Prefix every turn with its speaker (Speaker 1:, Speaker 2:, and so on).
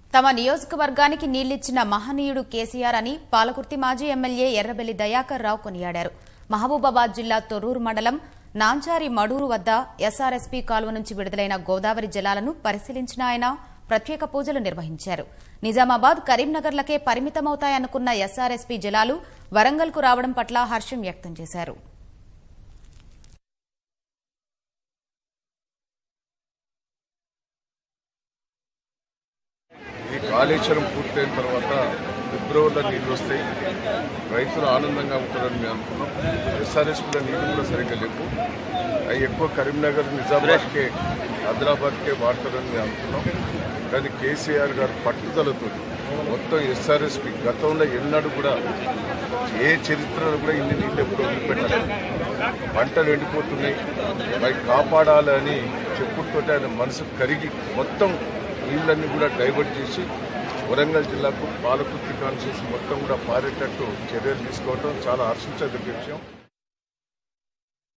Speaker 1: తమ నియోజకవర్గానికి నీళ్లిచ్చిన మహనీయుడు కేసీఆర్ అని పాలకుర్తి మాజీ ఎమ్మెల్యే ఎర్రబెల్లి దయాకర్ రావు కొనియాడారు మహబూబాబాద్ జిల్లా తొర్రూరు మండలం నాంచారి మడూరు వద్ద ఎస్ఆర్ఎస్పీ కాలువ నుంచి విడుదలైన గోదావరి జలాలను పరిశీలించిన ఆయన ప్రత్యేక పూజలు నిర్వహించారు నిజామాబాద్ కరీంనగర్లకే పరిమితమవుతాయనుకున్న ఎస్ఆర్ఎస్పీ జలాలు వరంగల్కు రావడం పట్ల హర్షం వ్యక్తం చేశారు
Speaker 2: ఈ కాళేశ్వరం పూర్తయిన తర్వాత ఫిబ్రవరిలో నీళ్ళు వస్తాయి రైతులు ఆనందంగా ఉంటారని మేము అనుకున్నాం ఎస్ఆర్ఎస్పీలో నీళ్ళు కూడా సరిగ్గా లేవు అవి ఎక్కువ కరీంనగర్ నిజామాబాద్కే ఆదిలాబాద్కే వాడతారని మేము అనుకున్నాం కానీ కేసీఆర్ గారు పట్టుదలతో మొత్తం ఎస్ఆర్ఎస్పీ గతంలో ఎన్నడూ కూడా ఏ చరిత్రలో కూడా ఇన్ని నీళ్ళు ఎప్పుడు వదిలిపెట్టారు పంటలు ఎండిపోతున్నాయి అవి కాపాడాలని చెప్పుడుతో ఆయన మనసు కరిగి మొత్తం నీళ్ళన్నీ కూడా డైవర్ట్ చేసి వరంగల్ జిల్లాకు పాలకుర్తి కాన్స్టిట్యూన్సీ మొత్తం కూడా పారేటట్టు చర్యలు తీసుకోవడం చాలా హర్షించదగ్గ విషయం